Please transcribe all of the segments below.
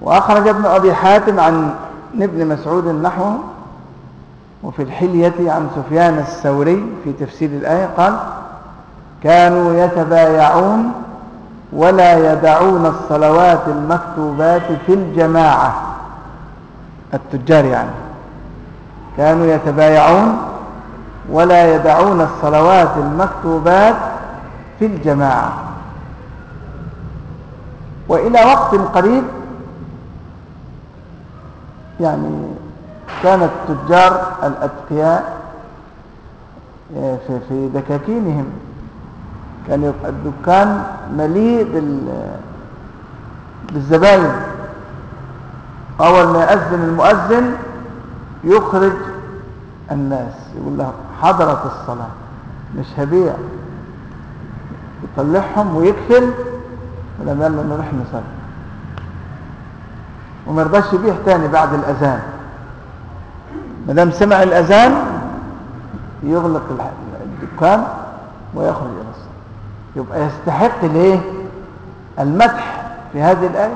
وأخرج ابن أبي حاتم عن ابن مسعود نحوه وفي الحلية عن سفيان الثوري في تفسير الآية قال كانوا يتبايعون ولا يدعون الصلوات المكتوبات في الجماعة التجار يعني كانوا يتبايعون ولا يدعون الصلوات المكتوبات في الجماعة وإلى وقت قريب يعني كان التجار الأتقياء آه، في في دكاكينهم كان يبقى الدكان مليء بالزباين أول ما يأذن المؤذن يخرج الناس يقول لهم حضرت الصلاة مش هبيع يطلعهم ويكفل ولما يلا نروح نصلي وما يرضاش يبيع تاني بعد الأذان ما دام سمع الأذان يغلق الدكان ويخرج إلى الصلاة يبقى يستحق الايه المدح في هذه الآية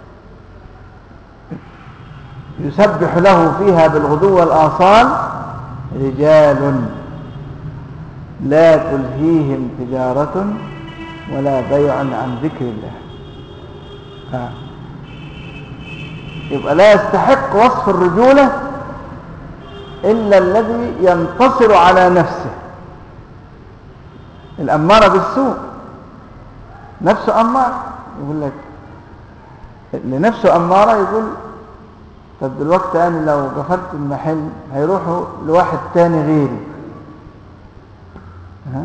يسبح له فيها بالغدو والآصال رجال لا تلهيهم تجارة ولا بيع عن ذكر الله ها. يبقى لا يستحق وصف الرجولة إلا الذي ينتصر على نفسه الأمارة بالسوء نفسه أمارة يقول لك لنفسه أمارة يقول طب دلوقتي أنا لو قفلت المحل هيروحوا لواحد تاني غيري ها؟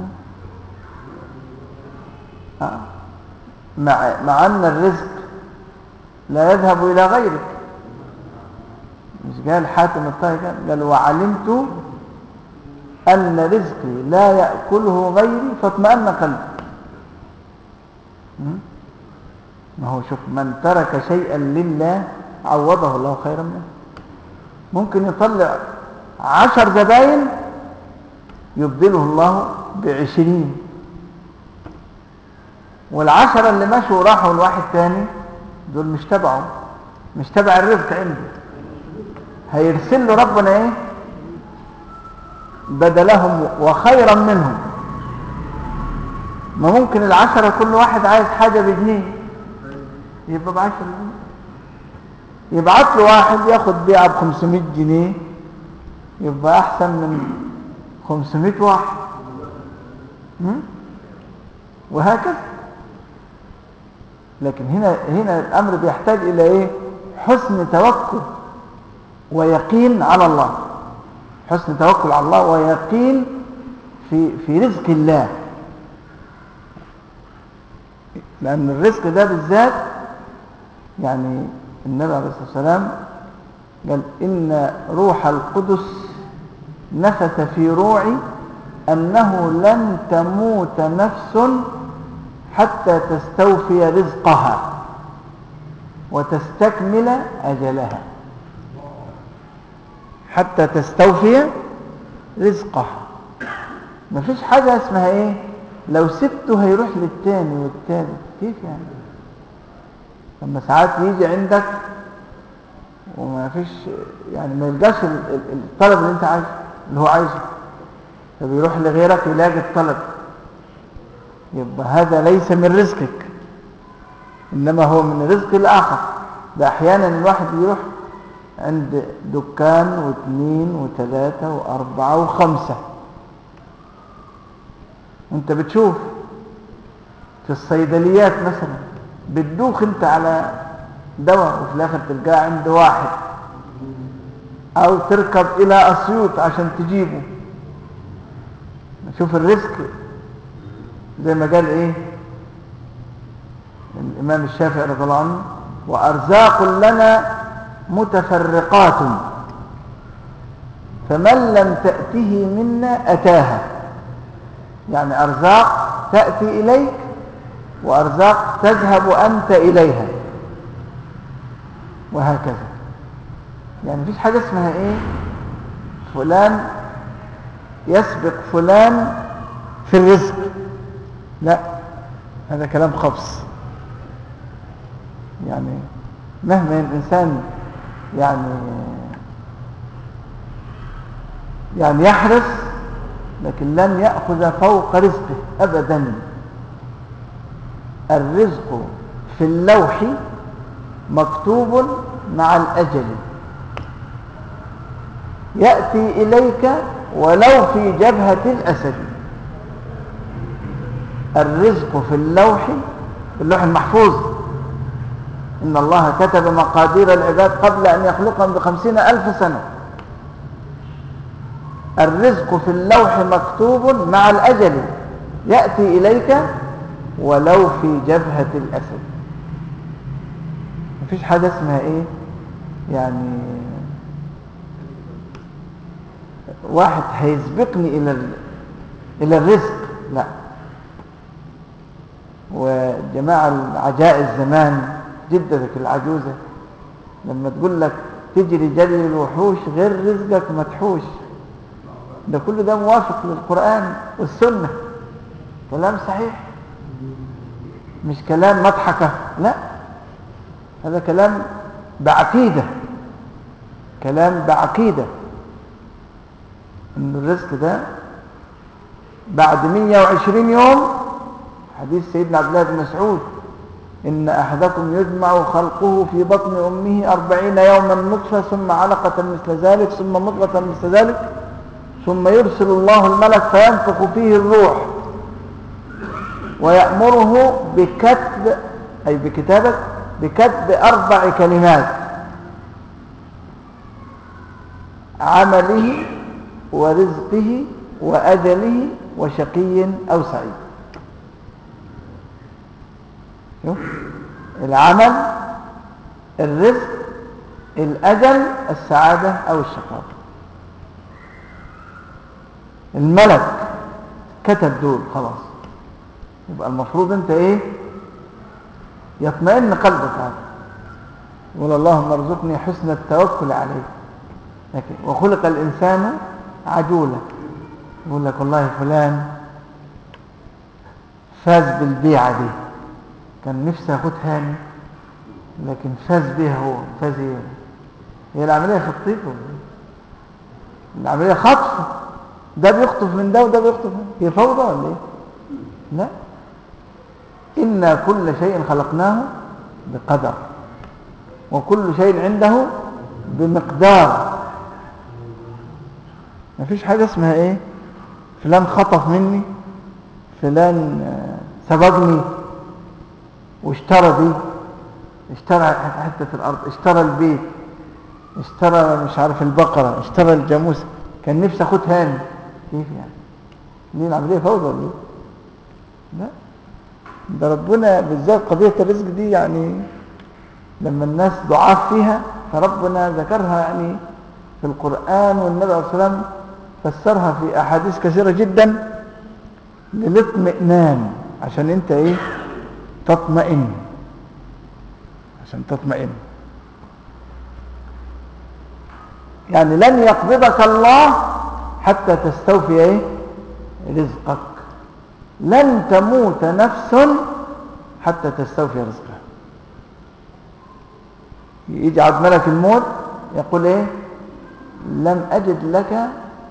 آه. مع, مع أن الرزق لا يذهب إلى غيرك مش قال حاتم الطائي قال وعلمت أن رزقي لا يأكله غيري فاطمأن قلبي ما هو شوف من ترك شيئا لله عوضه الله خيرا منه ممكن يطلع عشر زباين يبدله الله بعشرين والعشرة اللي مشوا وراحوا لواحد تاني دول مش تبعه مش تبع الرزق عنده هيرسل له ربنا ايه بدلهم وخيرا منهم ما ممكن العشرة كل واحد عايز حاجة بجنيه يبقى بعشر جنيه يبعت له واحد ياخد بيعة ب 500 جنيه يبقى احسن من 500 واحد وهكذا لكن هنا هنا الامر بيحتاج الى ايه حسن توكل ويقين على الله حسن توكل على الله ويقين في في رزق الله لان الرزق ده بالذات يعني النبي عليه الصلاه والسلام قال ان روح القدس نفث في روعي انه لن تموت نفس حتى تستوفي رزقها وتستكمل اجلها حتى تستوفي رزقها ما فيش حاجة اسمها ايه لو سبته هيروح للتاني والتالت كيف يعني لما ساعات يجي عندك وما فيش يعني ما يلقاش الطلب اللي انت عايزه اللي هو عايزه فبيروح لغيرك يلاقي الطلب يبقى هذا ليس من رزقك انما هو من رزق الاخر ده احيانا الواحد يروح عند دكان واثنين وثلاثة واربعة وخمسة انت بتشوف في الصيدليات مثلا بتدوخ انت على دواء وفي الاخر تلقاه عند واحد او تركب الى اسيوط عشان تجيبه شوف الرزق زي ما قال ايه الامام الشافعي رضي الله عنه وارزاق لنا متفرقات فمن لم تأته منا أتاها يعني أرزاق تأتي إليك وأرزاق تذهب أنت إليها وهكذا يعني مفيش حاجة اسمها إيه فلان يسبق فلان في الرزق لا هذا كلام خبص يعني مهما الإنسان يعني يعني يحرص لكن لن يأخذ فوق رزقه أبدا الرزق في اللوح مكتوب مع الأجل يأتي إليك ولو في جبهة الأسد الرزق في اللوح في اللوح المحفوظ إن الله كتب مقادير العباد قبل أن يخلقهم بخمسين ألف سنة الرزق في اللوح مكتوب مع الأجل يأتي إليك ولو في جبهة الأسد مفيش حاجة اسمها إيه يعني واحد هيسبقني إلى إلى الرزق لا وجماعة العجائز زمان جدتك العجوزة لما تقول لك تجري جري الوحوش غير رزقك متحوش ده كل ده موافق للقرآن والسنة كلام صحيح مش كلام مضحكة لا هذا كلام بعقيدة كلام بعقيدة ان الرزق ده بعد 120 يوم حديث سيدنا عبد الله بن مسعود إن أحدكم يجمع خلقه في بطن أمه أربعين يوما نطفة ثم علقة مثل ذلك ثم مضغة مثل ذلك ثم يرسل الله الملك فينفخ فيه الروح ويأمره بكتب أي بكتابة بكتب أربع كلمات عمله ورزقه وأجله وشقي أو سعيد شوف العمل الرزق الأجل السعادة أو الشقاء الملك كتب دول خلاص يبقى المفروض انت ايه يطمئن قلبك هذا يقول اللهم ارزقني حسن التوكل عليك لكن وخلق الإنسان عجولا يقول لك والله فلان فاز بالبيعة دي كان نفسي اخد هاني لكن فاز بيها هو فاز ايه هي العملية خطيته العملية خطف ده بيخطف من ده وده بيخطف من هي فوضى ولا ايه لا إنا كل شيء خلقناه بقدر وكل شيء عنده بمقدار ما فيش حاجة اسمها ايه فلان خطف مني فلان سبقني واشترى دي اشترى حتة الأرض اشترى البيت اشترى مش عارف البقرة اشترى الجاموسة كان نفسي اخد هاني كيف يعني ليه العملية فوضى ولا ايه لا ده ربنا بالذات قضية الرزق دي يعني لما الناس ضعاف فيها فربنا ذكرها يعني في القرآن والنبي عليه الصلاة والسلام فسرها في أحاديث كثيرة جدا للاطمئنان عشان انت ايه تطمئن عشان تطمئن يعني لن يقبضك الله حتى تستوفي ايه رزقك لن تموت نفس حتى تستوفي رزقها يجي عبد ملك الموت يقول ايه لم اجد لك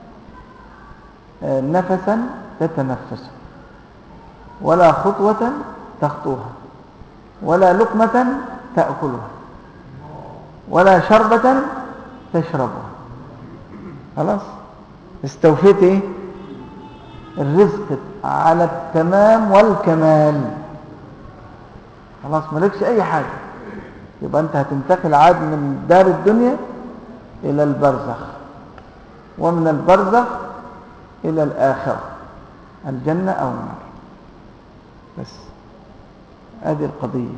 نفسا تتنفسه ولا خطوة تخطوها ولا لقمة تأكلها ولا شربة تشربها خلاص استوفيت ايه الرزق على التمام والكمال خلاص مالكش اي حاجة يبقى انت هتنتقل عاد من دار الدنيا الى البرزخ ومن البرزخ الى الاخرة الجنة او النار بس هذه القضية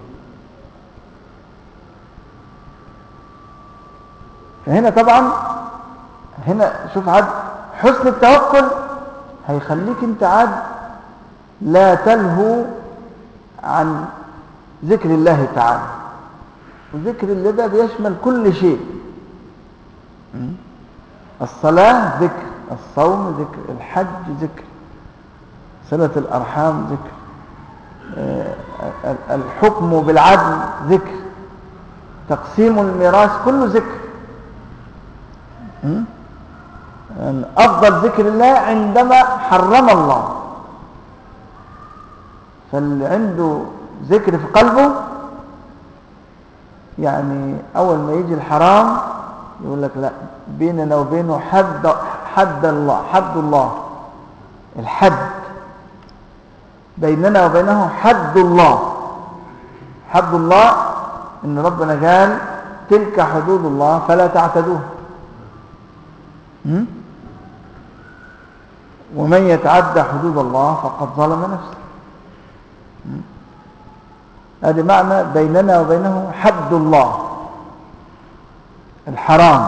فهنا طبعا هنا شوف عاد حسن التوكل هيخليك انت عاد لا تلهو عن ذكر الله تعالى وذكر الله ده بيشمل كل شيء الصلاة ذكر الصوم ذكر الحج ذكر صلة الأرحام ذكر الحكم بالعدل ذكر تقسيم الميراث كله ذكر م? يعني أفضل ذكر الله عندما حرم الله فاللي عنده ذكر في قلبه يعني أول ما يجي الحرام يقول لك لا بيننا وبينه حد حد الله حد الله الحد بيننا وبينه حد الله حد الله ان ربنا قال تلك حدود الله فلا تعتدوها م? ومن يتعدى حدود الله فقد ظلم نفسه م? هذا معنى بيننا وبينه حد الله الحرام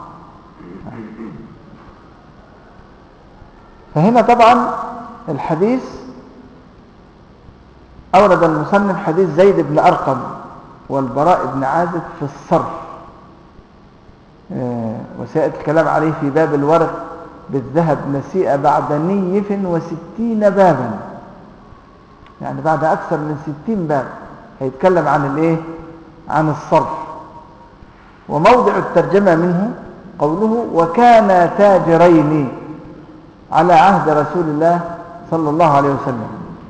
فهنا طبعا الحديث أورد المصنف حديث زيد بن أرقم والبراء بن عازب في الصرف آه، وسيأتي الكلام عليه في باب الورق بالذهب نسيئة بعد نيف وستين بابا يعني بعد أكثر من ستين باب هيتكلم عن الايه عن الصرف وموضع الترجمة منه قوله وكان تاجرين على عهد رسول الله صلى الله عليه وسلم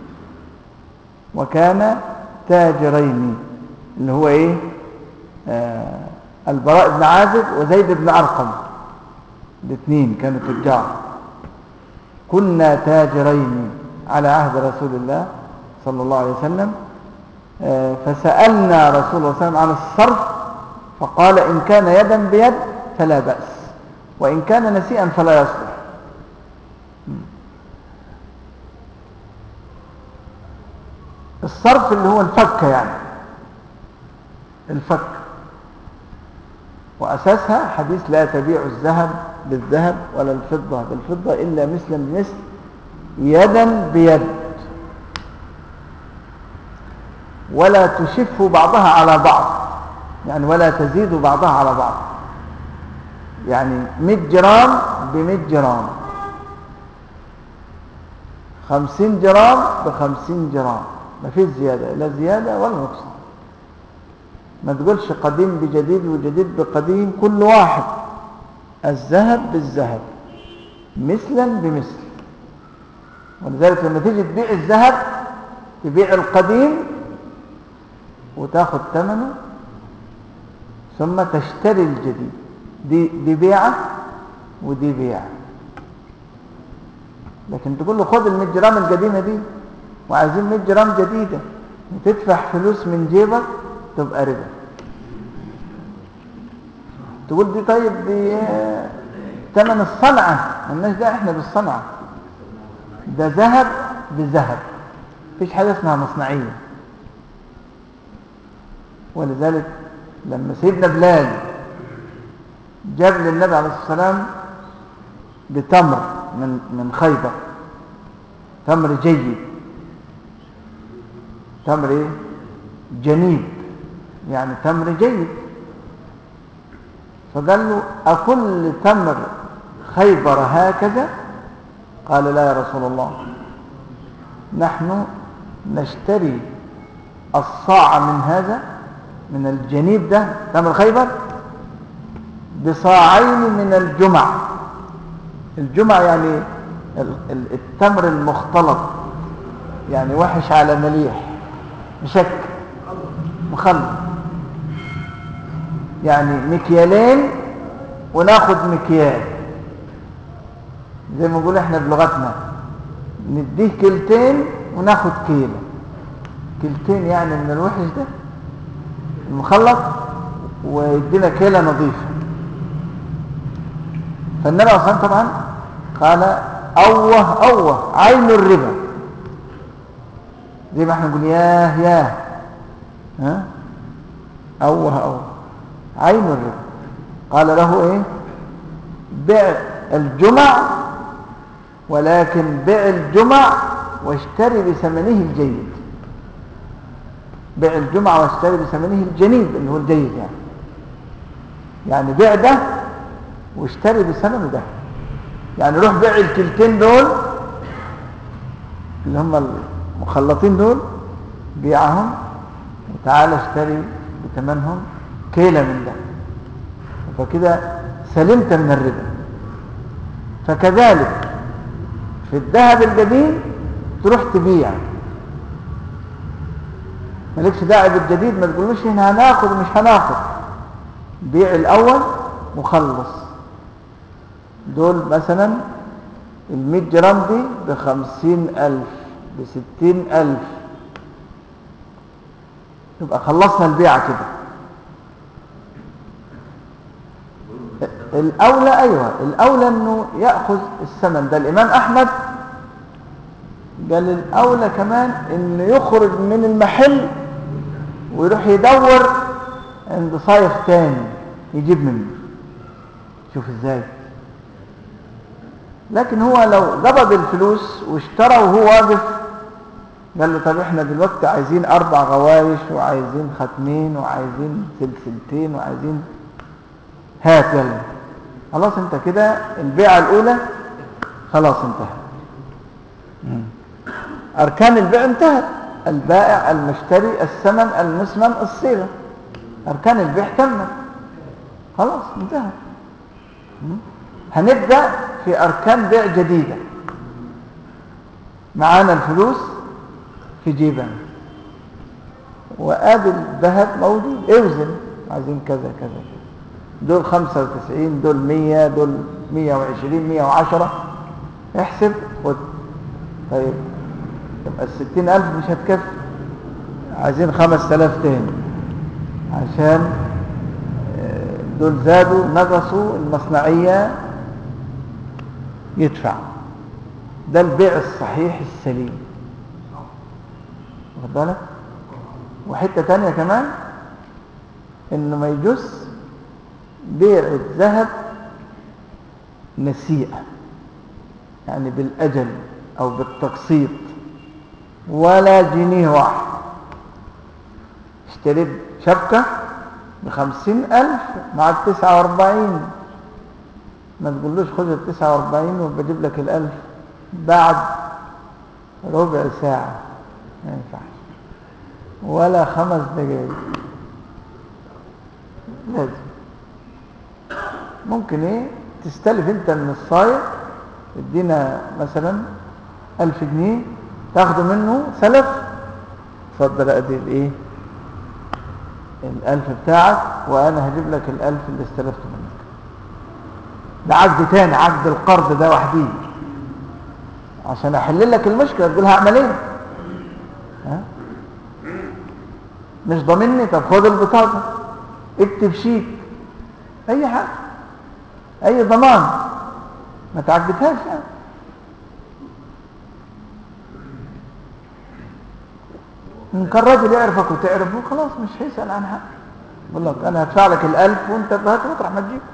وكان تاجرين اللي هو ايه آه البراء بن عازب وزيد بن ارقم الاثنين كانوا تجار كنا تاجرين على عهد رسول الله صلى الله عليه وسلم آه فسألنا رسول الله صلى الله عليه وسلم عن الصرف فقال إن كان يدا بيد فلا بأس وإن كان نسيئا فلا يصلح الصرف اللي هو الفك يعني الفك وأساسها حديث لا تبيع الذهب بالذهب ولا الفضة بالفضة إلا مثلا بمثل يدا بيد ولا تشف بعضها على بعض يعني ولا تزيد بعضها على بعض يعني 100 جرام ب 100 جرام 50 جرام ب 50 جرام ما فيش زيادة لا زيادة ولا نقصان ما تقولش قديم بجديد وجديد بقديم كل واحد الذهب بالذهب مثلا بمثل ولذلك لما تيجي تبيع الذهب تبيع القديم وتاخد ثمنه ثم تشتري الجديد دي, دي بيعة ودي بيعة لكن تقول له خد ال 100 جرام القديمة دي وعايزين 100 جرام جديدة وتدفع فلوس من جيبك تبقى ربا تقول دي طيب دي ثمن الصنعة مالناش ده احنا بالصنعة ده ذهب بذهب مفيش حاجة اسمها مصنعية ولذلك لما سيدنا بلال جاب للنبي عليه الصلاة والسلام بتمر من من خيبر تمر جيد تمر ايه جنيب يعني تمر جيد فقال له أكل تمر خيبر هكذا قال لا يا رسول الله نحن نشتري الصاع من هذا من الجنيب ده تمر خيبر بصاعين من الجمع الجمع يعني التمر المختلط يعني وحش على مليح مشك مخلط يعني مكيالين وناخد مكيال زي ما نقول احنا بلغتنا نديه كيلتين وناخد كيلة كيلتين يعني من الوحش ده المخلط ويدينا كيلة نظيفة فالنبي عليه الصلاة طبعا قال أوه أوه عين الربا زي ما احنا نقول ياه ياه ها أوه أوه عين الربا قال له ايه بع الجمع ولكن بع الجمع واشتري بثمنه الجيد بيع الجمعة واشتري بثمنه الجنيب اللي هو الجيد يعني يعني بيع ده واشتري بثمنه ده يعني روح بيع الكلتين دول اللي هم المخلطين دول بيعهم وتعالى اشتري بثمنهم كيلة من ده فكده سلمت من الربا فكذلك في الذهب الجديد تروح تبيع مالكش داعي بالجديد ما تقولوش هنا هناخد ومش هناخد بيع الاول وخلص دول مثلا المية جرام دي بخمسين الف بستين الف يبقى خلصنا البيعة كده الأولى أيوة الأولى أنه يأخذ الثمن ده الإمام أحمد قال الأولى كمان أنه يخرج من المحل ويروح يدور عند صايغ تاني يجيب منه شوف ازاي لكن هو لو قبض الفلوس واشترى وهو واقف قال له طب احنا دلوقتي عايزين اربع غوايش وعايزين ختمين وعايزين سلسلتين وعايزين هات يلا خلاص انت كده البيعة الاولى خلاص انتهى اركان البيع انتهت البائع المشتري الثمن المسمن الصيغة اركان البيع تمت خلاص انتهى هنبدأ في اركان بيع جديدة معانا الفلوس في جيبنا وادي الذهب موجود اوزن عايزين كذا كذا دول 95 دول 100 دول 120 110 احسب خد طيب يبقى الستين ألف مش هتكفي عايزين خمس تلاف تاني عشان دول زادوا نقصوا المصنعية يدفع ده البيع الصحيح السليم واخد بالك وحتة تانية كمان انه ما يجوز بيع الذهب نسيئة يعني بالأجل أو بالتقسيط ولا جنيه واحد اشتريت شبكة بخمسين ألف مع التسعة واربعين ما تقولوش خذ التسعة واربعين وبجيب لك الألف بعد ربع ساعة ما ينفعش ولا خمس دقايق لازم ممكن ايه تستلف انت من الصايع ادينا مثلا ألف جنيه تاخده منه سلف اتفضل ادي الايه الألف بتاعك وأنا هجيب لك الألف اللي استلفته منك ده عقد تاني عقد القرض ده وحدي عشان أحل لك المشكلة تقول هعمل ايه ها؟ مش ضامني طب خد البطاقة اكتب شيك أي حاجة أي ضمان ما تعقدهاش يعني إن كان راجل يعرفك وتعرفه خلاص مش هيسأل عن حاجة يقول لك أنا هدفع لك الألف وأنت هات مطرح ما تجيب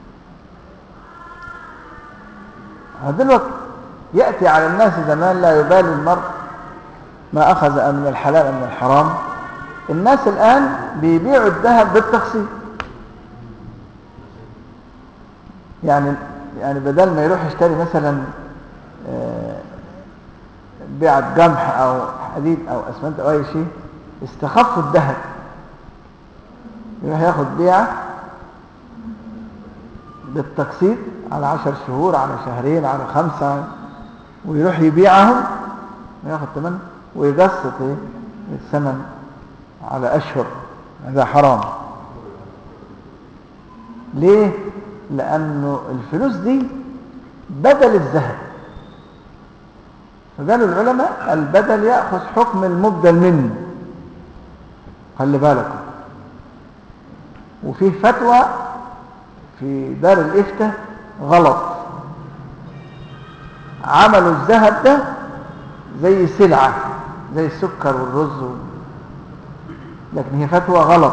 دلوقتي يأتي على الناس زمان لا يبالي المرء ما أخذ من الحلال أم من الحرام الناس الآن بيبيعوا الذهب بالتقسيط يعني يعني بدل ما يروح يشتري مثلا بيعة قمح او حديد او اسمنت او اي شيء استخفوا الذهب يروح ياخد بيعة بالتقسيط على عشر شهور على شهرين على خمسة ويروح يبيعهم وياخد ثمن ويقسط ايه الثمن على اشهر هذا حرام ليه لانه الفلوس دي بدل الذهب فقالوا العلماء البدل يأخذ حكم المبدل منه خلي بالكم وفيه فتوى في دار الإفتاء غلط عملوا الذهب ده زي سلعة زي السكر والرز و... لكن هي فتوى غلط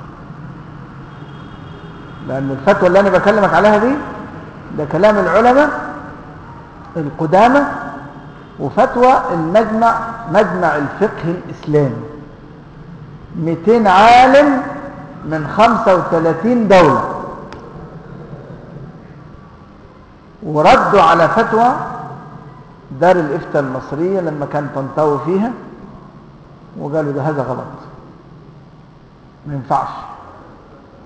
لأن الفتوى اللي أنا بكلمك عليها دي ده كلام العلماء القدامى وفتوى المجمع مجمع الفقه الإسلامي 200 عالم من 35 دولة وردوا على فتوى دار الإفتاء المصرية لما كان طنطاوي فيها وقالوا ده هذا غلط ما ينفعش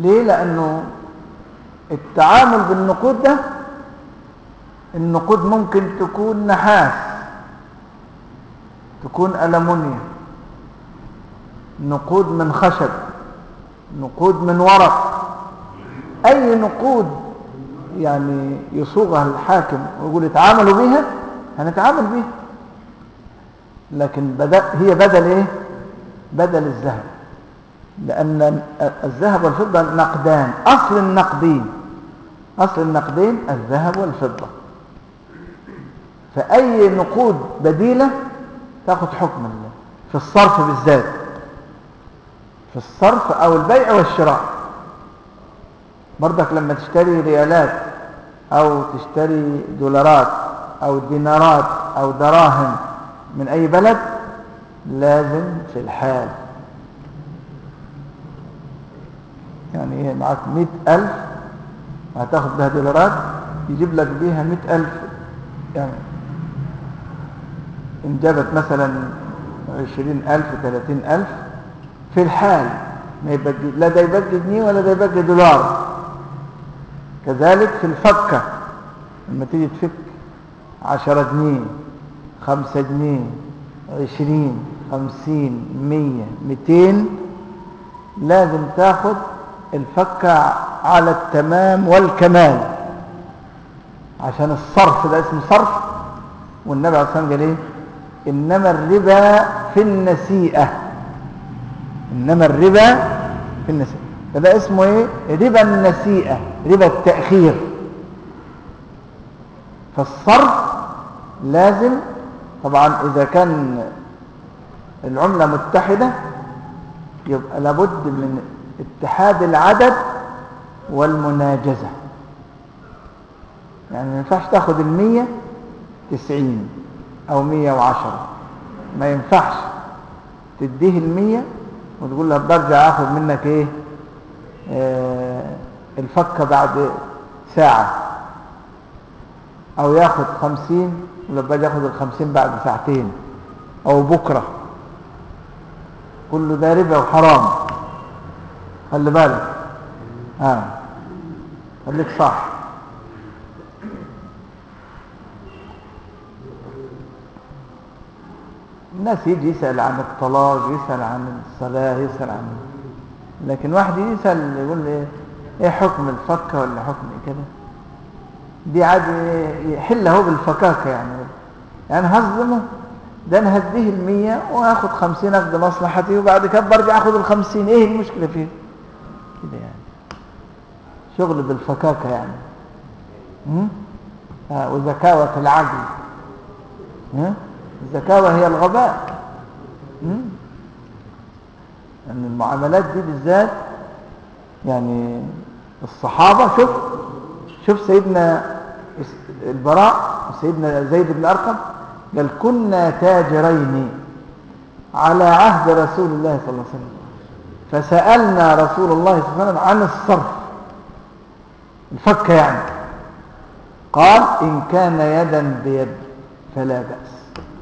ليه لأنه التعامل بالنقود ده النقود ممكن تكون نحاس تكون ألمونيا نقود من خشب نقود من ورق أي نقود يعني يصوغها الحاكم ويقول اتعاملوا بها هنتعامل بها لكن بدأ هي بدل ايه بدل الذهب لأن الذهب والفضة نقدان أصل النقدين أصل النقدين الذهب والفضة فأي نقود بديلة تاخد حكم الله في الصرف بالذات في الصرف أو البيع والشراء برضك لما تشتري ريالات أو تشتري دولارات أو دينارات أو دراهم من أي بلد لازم في الحال يعني ايه معاك مئة ألف هتاخد بها دولارات يجيب لك بيها مئة ألف يعني إن جابت مثلا عشرين ألف ثلاثين ألف في الحال ما يبقى لا ده يبقى جنيه ولا ده يبقى دولار كذلك في الفكة لما تيجي تفك عشرة جنيه خمسة جنيه عشرين خمسين مية ميتين لازم تاخد الفكة على التمام والكمال عشان الصرف ده اسمه صرف والنبي عليه الصلاة والسلام قال ايه انما الربا في النسيئة انما الربا في النسيئة فده اسمه ايه ربا النسيئة ربا التأخير فالصرف لازم طبعا اذا كان العملة متحدة يبقى لابد من اتحاد العدد والمناجزة يعني ما ينفعش تاخد المية تسعين او مية وعشرة ما ينفعش تديه المية وتقول له برجع اخد منك ايه آه الفكة بعد ساعة او ياخد خمسين ولا باجي اخد الخمسين بعد ساعتين او بكرة كله ده ربا وحرام خلي بالك ها آه. خليك صح الناس يجي يسأل عن الطلاق يسأل عن الصلاة يسأل عن لكن واحد يسأل يقول لي ايه حكم الفكة ولا حكم إيه كده دي عاد يحل اهو بالفكاكة يعني يعني هظلمه ده انا هديه المية واخد خمسين اخد مصلحتي وبعد كده برجع اخد الخمسين ايه المشكلة فيه كده يعني شغل بالفكاكة يعني آه وزكاوة العقل ها الزكاوة هي الغباء لأن يعني المعاملات دي بالذات يعني الصحابة شوف شوف سيدنا البراء وسيدنا زيد بن أرقم قال كنا تاجرين على عهد رسول الله صلى الله عليه وسلم فسألنا رسول الله صلى الله عليه وسلم عن الصرف الفك يعني قال إن كان يدا بيد فلا بأس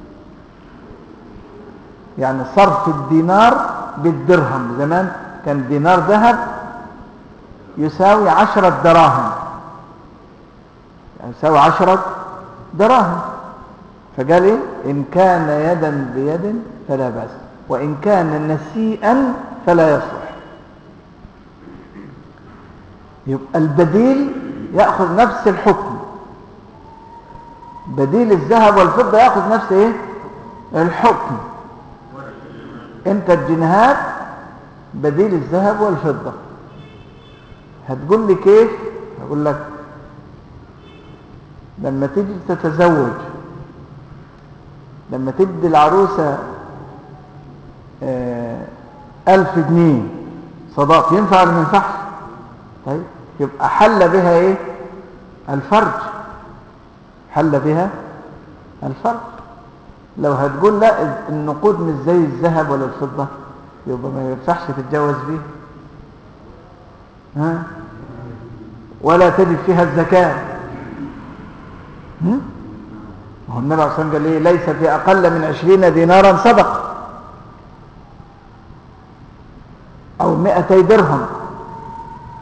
يعني صرف الدينار بالدرهم زمان كان دينار ذهب يساوي عشرة دراهم يعني يساوي عشرة دراهم فقال إيه إن كان يدا بيد فلا بأس وإن كان نسيئا فلا يصلح يبقى البديل يأخذ نفس الحكم بديل الذهب والفضة يأخذ نفس إيه الحكم انت الجنيهات بديل الذهب والفضة هتقول لي كيف هقول لك لما تيجي تتزوج لما تدي العروسة آه ألف جنيه صداق ينفع ولا ما ينفعش طيب يبقى حل بها ايه الفرج حل بها الفرج لو هتقول لا النقود مش زي الذهب ولا الفضة يبقى ما ينفعش تتجوز بيه ها ولا تجد فيها الزكاة هو النبي عليه الصلاة والسلام قال ليه ليس في أقل من عشرين دينارا صدق أو مئتي درهم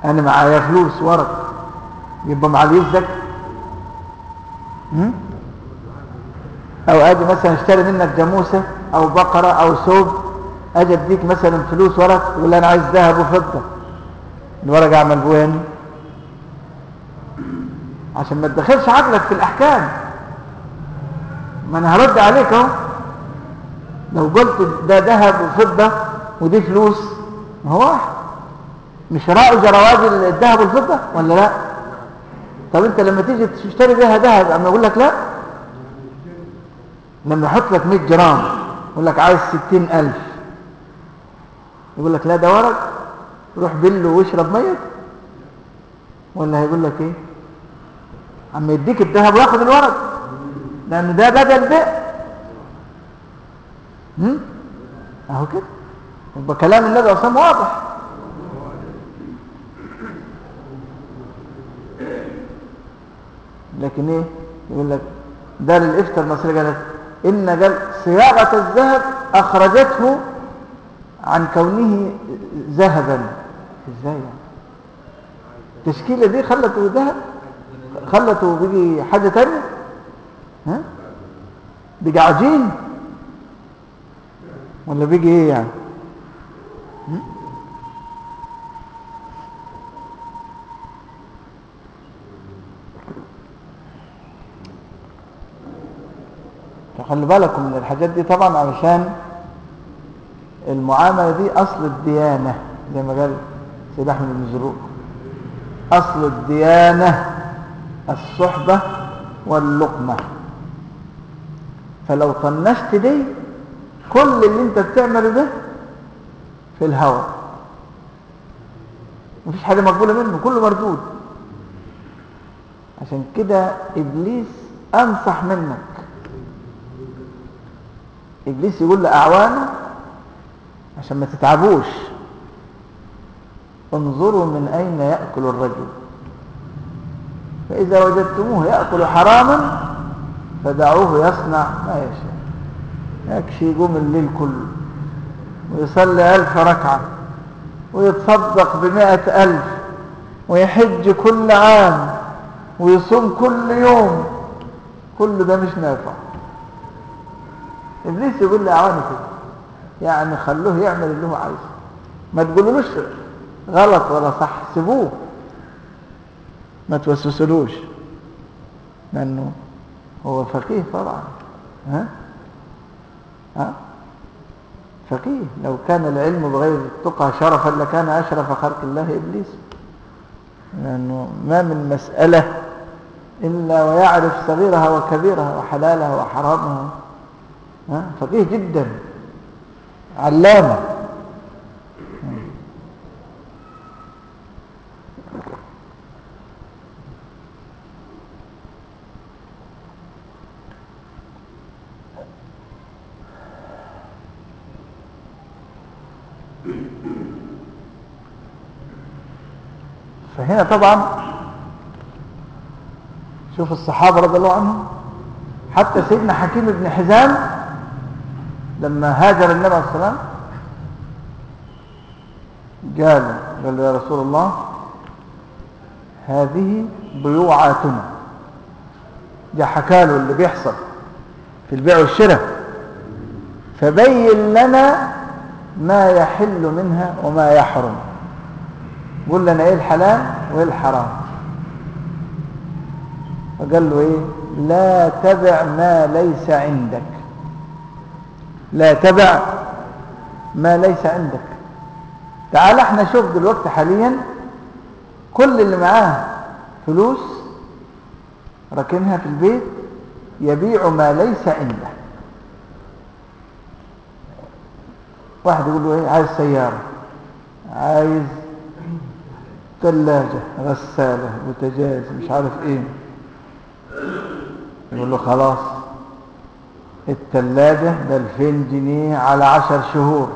انا معايا فلوس ورق يبقى معليه الزكاه هم؟ او اجي مثلا اشتري منك جاموسه او بقره او ثوب اجي اديك مثلا فلوس ورق يقول لي انا عايز ذهب وفضه الورق اعمل بيه وين عشان ما تدخلش عقلك في الاحكام ما انا هرد عليك اهو لو قلت ده ذهب وفضه ودي فلوس ما هو واحد مش راعوا جرواج الذهب والفضه ولا لا طب انت لما تيجي تشتري بيها ذهب اما اقول لك لا لما يحط لك 100 جرام يقول لك عايز 60000 يقول لك لا ده ورق روح بله واشرب ميه ولا هيقول لك ايه عم يديك الذهب وياخد الورق لان ده بدل بيع هم؟ اهو كده يبقى كلام النبي عصام واضح لكن ايه يقول لك دار الافتر المصري قالت ان قال صياغه الذهب اخرجته عن كونه ذهبا ازاي يعني التشكيله دي خلته ذهب خلته بيجي حاجه تانية ها بيجي عجين ولا بيجي ايه يعني هم؟ فخلي بالكم من الحاجات دي طبعا علشان المعاملة دي أصل الديانة زي ما قال سيد أحمد بن زروق أصل الديانة الصحبة واللقمة فلو طنشت دي كل اللي انت بتعمله ده في الهوى مفيش حاجة مقبولة منه كله مردود عشان كده إبليس أنصح منك إبليس يقول لأعوانه عشان ما تتعبوش انظروا من أين يأكل الرجل فإذا وجدتموه يأكل حراما فدعوه يصنع ما يشاء يكشي يقوم الليل كله ويصلي ألف ركعة ويتصدق بمائة ألف ويحج كل عام ويصوم كل يوم كل ده مش نافع إبليس يقول لأعوانه كده يعني خلوه يعمل اللي هو عايزه ما تقولولوش غلط ولا صح سيبوه ما توسوسلوش لأنه هو فقيه طبعا ها ها فقيه لو كان العلم بغير التقى شرفا لكان أشرف خلق الله إبليس لأنه ما من مسألة إلا ويعرف صغيرها وكبيرها وحلالها وحرامها ها فقيه جدا علامة فهنا طبعا شوف الصحابة رضي الله عنهم حتى سيدنا حكيم بن حزام لما هاجر النبي عليه السلام قال قال يا رسول الله هذه بيوعاتنا جاء حكاله اللي بيحصل في البيع والشراء فبين لنا ما يحل منها وما يحرم قول لنا ايه الحلال وايه الحرام فقال له ايه لا تبع ما ليس عندك لا تبع ما ليس عندك تعال احنا شوف دلوقتي حاليا كل اللي معاه فلوس راكنها في البيت يبيع ما ليس عنده واحد يقول له ايه عايز سيارة عايز ثلاجة غسالة بوتاجاز مش عارف ايه يقول له خلاص الثلاجة بألفين جنيه على عشر شهور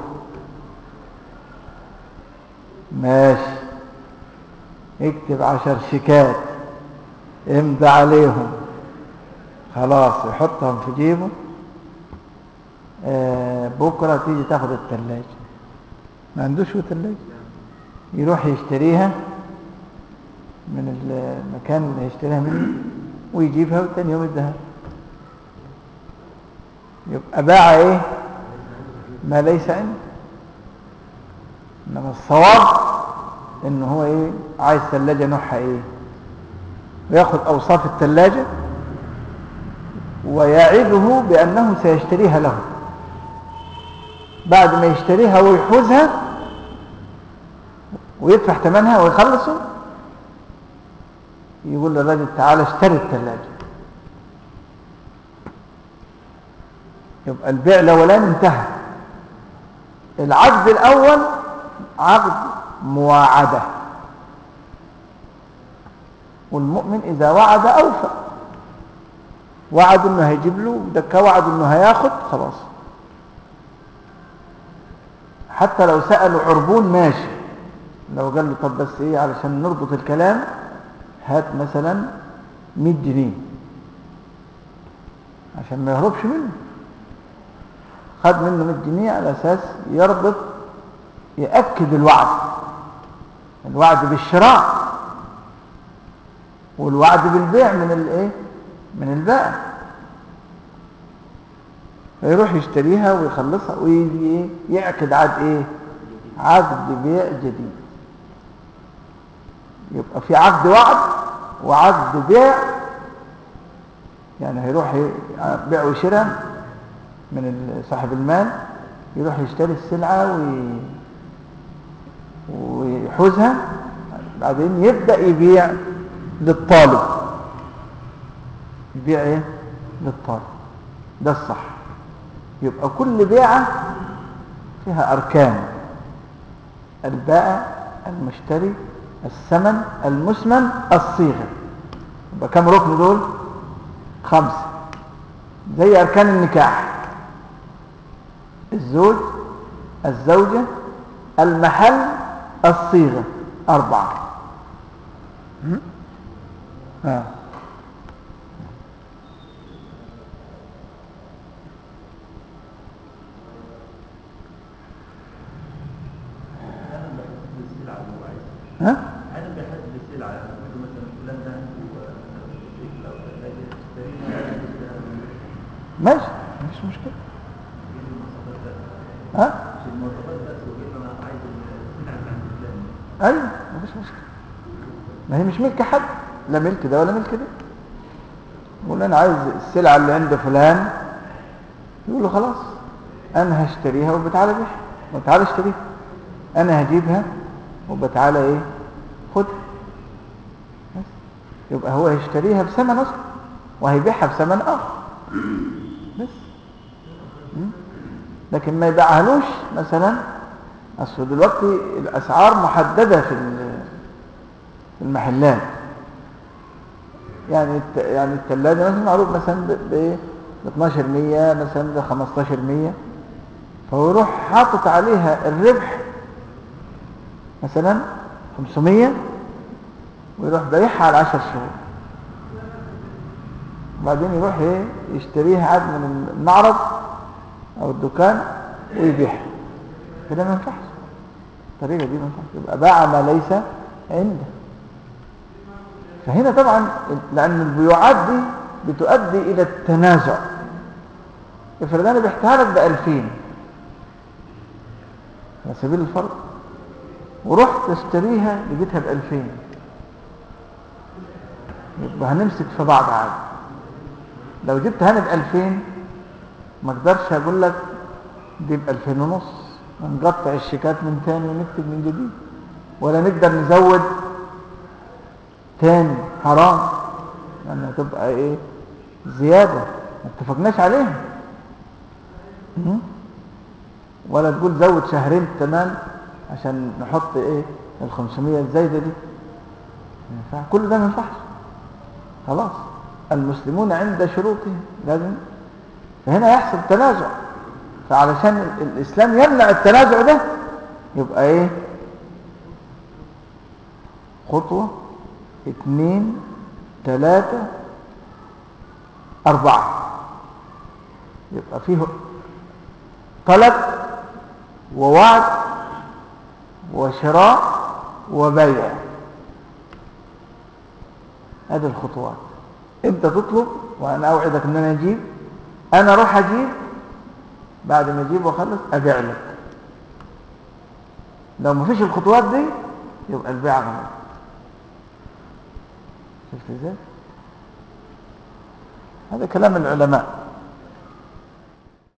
ماشي اكتب عشر شيكات امضي عليهم خلاص يحطهم في جيبه آه بكرة تيجي تاخد الثلاجة ما عندوش ثلاجة يروح يشتريها من المكان اللي هيشتريها منه ويجيبها وتاني يوم يديها يبقى باع ايه ما ليس عنده انما الصواب ان هو ايه عايز ثلاجه نوعها ايه وياخد اوصاف الثلاجه ويعده بانه سيشتريها له بعد ما يشتريها ويحوزها ويدفع ثمنها ويخلصه يقول للراجل تعالى اشتري الثلاجه يبقى البيع الاولاني انتهى العقد الاول عقد مواعده والمؤمن اذا وعد اوفى وعد انه هيجيب له ده وعد انه هياخد خلاص حتى لو سألوا عربون ماشي لو قال له طب بس ايه علشان نربط الكلام هات مثلا 100 جنيه عشان ما يهربش منه خد منه 100 جنيه على اساس يربط يأكد الوعد الوعد بالشراء والوعد بالبيع من الايه من البائع فيروح يشتريها ويخلصها ويجي يعقد عقد ايه عقد بيع جديد يبقى في عقد وعد وعقد بيع يعني هيروح بيع وشراء من صاحب المال يروح يشتري السلعة وي... ويحوزها بعدين يبدأ يبيع للطالب يبيع ايه للطالب ده الصح يبقى كل بيعة فيها أركان البائع المشتري الثمن المسمن الصيغة يبقى كم ركن دول خمسة زي أركان النكاح الزوج الزوجة المحل الصيغة أربعة آه. ها؟ انا بحدد السلعه مثلا فلان ده او ثلاجه ماشي مفيش مشكلة ها؟ مش المواصفات بس وغير انا عايز السلعه اللي عند فلان ايوه مفيش مشكلة ما هي مش ملك حد لا ملك ده ولا ملك ده يقول انا عايز السلعة اللي عند فلان يقول له خلاص انا هشتريها وبتعالى بيها وتعالى اشتريها انا هجيبها وبتعالى ايه خدها بس يبقى هو هيشتريها بثمن اصلا وهيبيعها بثمن اخر بس م? لكن ما يبيعهالوش مثلا اصل دلوقتي الاسعار محدده في ال- في المحلات يعني الت- يعني الثلاجه مثلا معروف مثلا ب ب 1200 مثلا ب 1500 فهو يروح حاطط عليها الربح مثلا 500 ويروح بايعها على 10 شهور وبعدين يروح ايه يشتريها عاد من المعرض او الدكان ويبيعها كده ما ينفعش الطريقه دي ما ينفعش يبقى باع ما ليس عنده فهنا طبعا لان البيوعات دي بتؤدي الى التنازع افرض انا بعتها لك ب 2000 على سبيل الفرض ورحت اشتريها لقيتها ب 2000 يبقى هنمسك في بعض عادي لو جبتها انا ب 2000 ما اقدرش اقول لك دي ب 2000 ونص نقطع الشيكات من تاني ونكتب من جديد ولا نقدر نزود تاني حرام لانها تبقى ايه زياده ما اتفقناش عليها م? ولا تقول زود شهرين كمان عشان نحط ايه ال 500 الزايده دي ما ينفع كل ده ما ينفعش خلاص المسلمون عند شروطهم لازم فهنا يحصل تنازع فعلشان ال- الاسلام يمنع التنازع ده يبقى ايه خطوه اتنين تلاتة أربعة يبقى فيه طلب ووعد وشراء وبيع هذه الخطوات انت تطلب وانا اوعدك ان انا اجيب انا اروح اجيب بعد ما اجيب واخلص ابيع لك لو ما فيش الخطوات دي يبقى البيع غلط شفت ازاي هذا كلام العلماء